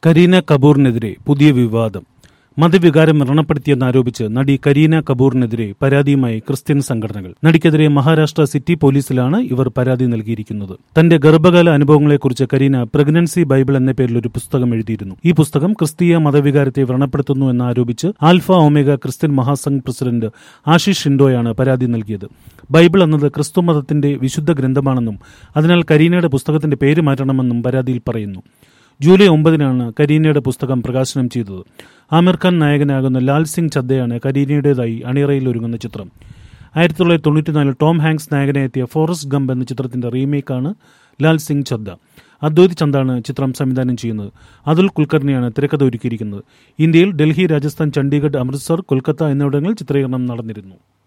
കരീന കപൂറിനെതിരെ പുതിയ വിവാദം മതവികാരം വ്രണപ്പെടുത്തിയെന്നാരോപിച്ച് നടി കരീന കപൂറിനെതിരെ പരാതിയുമായി ക്രിസ്ത്യൻ സംഘടനകൾ നടിക്കെതിരെ മഹാരാഷ്ട്ര സിറ്റി പോലീസിലാണ് ഇവർ പരാതി നൽകിയിരിക്കുന്നത് തന്റെ ഗർഭകാല അനുഭവങ്ങളെക്കുറിച്ച് കരീന പ്രഗ്നൻസി ബൈബിൾ എന്ന പേരിൽ ഒരു പുസ്തകം എഴുതിയിരുന്നു ഈ പുസ്തകം ക്രിസ്തീയ മതവികാരത്തെ വ്രണപ്പെടുത്തുന്നു എന്നാരോപിച്ച് alpha omega Christian Mahasangh president Ashish ഷിൻഡോയാണ് പരാതി നൽകിയത് ബൈബിൾ എന്നത് ക്രിസ്തു മതത്തിന്റെ വിശുദ്ധ ഗ്രന്ഥമാണെന്നും അതിനാൽ കരീനയുടെ പുസ്തകത്തിന്റെ പേര് മാറ്റണമെന്നും പരാതിയിൽ പറയുന്നു ജൂലൈ ഒമ്പതിനാണ് കരീനയുടെ പുസ്തകം പ്രകാശനം ചെയ്തത് ആമിർ ഖാൻ നായകനാകുന്ന ലാൽ സിംഗ് ചദ്ദയാണ് കരീനയുടേതായി അണിയറയിൽ ഒരുങ്ങുന്ന ചിത്രം ആയിരത്തി തൊള്ളായിരത്തി തൊണ്ണൂറ്റിനാലിൽ ടോം ഹാങ്സ് നായകനെത്തിയ ഫോറസ്റ്റ് ഗംപ് എന്ന ചിത്രത്തിന്റെ റീമേക്കാണ് ലാൽ സിംഗ് ചദ്ദ അദ്വൈത് ചന്ദാണ് ചിത്രം സംവിധാനം ചെയ്യുന്നത് അതുൽ കുൽക്കർണിയാണ് തിരക്കഥ ഒരുക്കിയിരിക്കുന്നത് ഇന്ത്യയിൽ ഡൽഹി രാജസ്ഥാൻ ചണ്ഡീഗഡ് അമൃത്സർ കൊൽക്കത്ത എന്നിവിടങ്ങളിൽ ചിത്രീകരണം നടന്നിരുന്നു